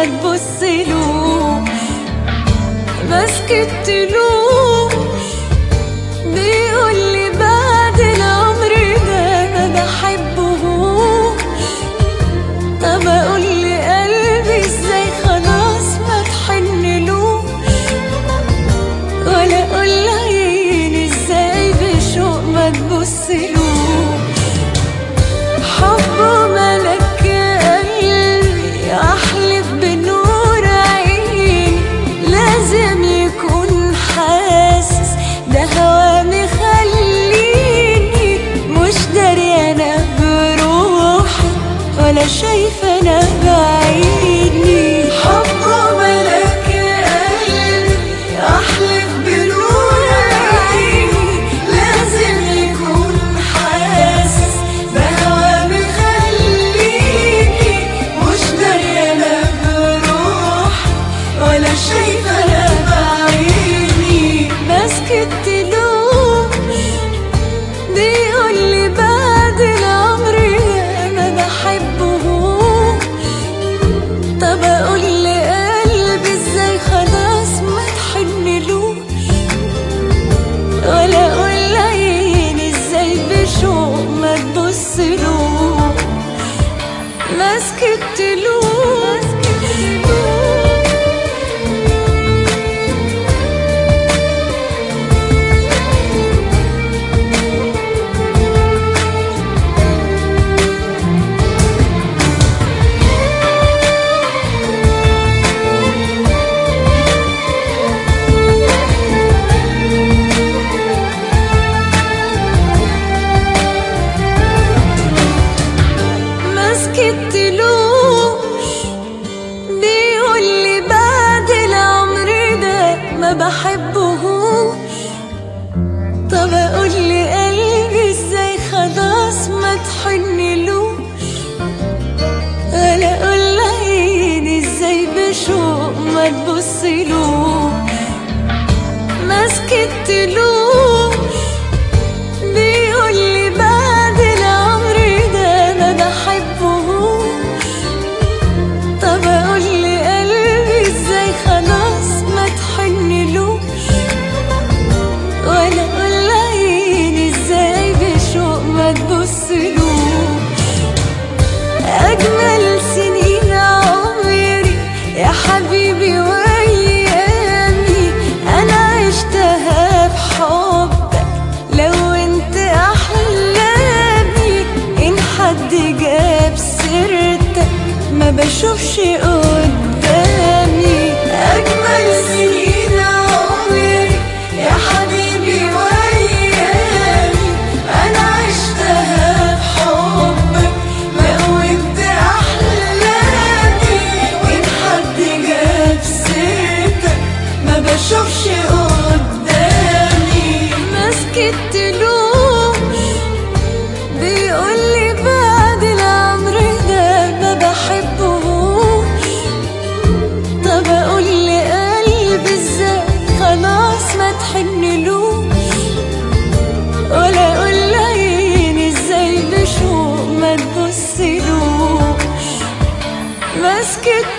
ما تبصلوش ما سكتلوش بيقول لي بعد العمر ده ما بحبهوش طب اقول لي قلبي ازاي خلاص ما تحنلوش ولا اقول عيني ازاي بشوق ما تبصلوش حبه ملك يا قلبي احلف بنور عيني لازم يكون حاسس ده هوا مخليني مش دريانة بروحي ولا شايفة انا بعيني حبه ملك يا قلبي احلف بنور عيني لازم يكون حاسس بهوا مخليني مش دريانة بروحي ولا شايفة انا بعيني مسكتلوش بيقول لي بعد العمر ده ما بحبهوش طب اقول لقلبي ازاي خلاص ما تحنلوش ولا اقول لعيني ازاي بشوق ما تبصلوش ما سكتلوش ما سكتلوش بيقول لي بعد العمر ده ما بحبهوش طب اقول لي قلبي ازاي خلاص ما تحنلوش ولا اقول عيني ازاي بشوق ما تبصلوش ما سكتلوش بيقول لي بعد العمر ده ما بحبهوش طب اقول لي قلبي ازاي خلاص ما تحنلوش ولا اقول عيني ازاي بشوق ما تبصلوش اجمل سنين عمري يا حبيبي وايامي انا عشتها بحبك لو انت احلامي ان حد جاب سيرتك ما بشوفش قدامي اجمل سنين عمري يا حبيبي وايامي انا عشتها بحبك لو انت احلامي وان حد جاب سيرتك ما بشوفش قدامي ما سكتلوش بيقول لي بعد العمر ده ما بحبهوش طب اقول لقلبي ازاي خلاص ما تحنلوش ولا اقول لعيني ازاي بشوق ما تبصلوش ما سكت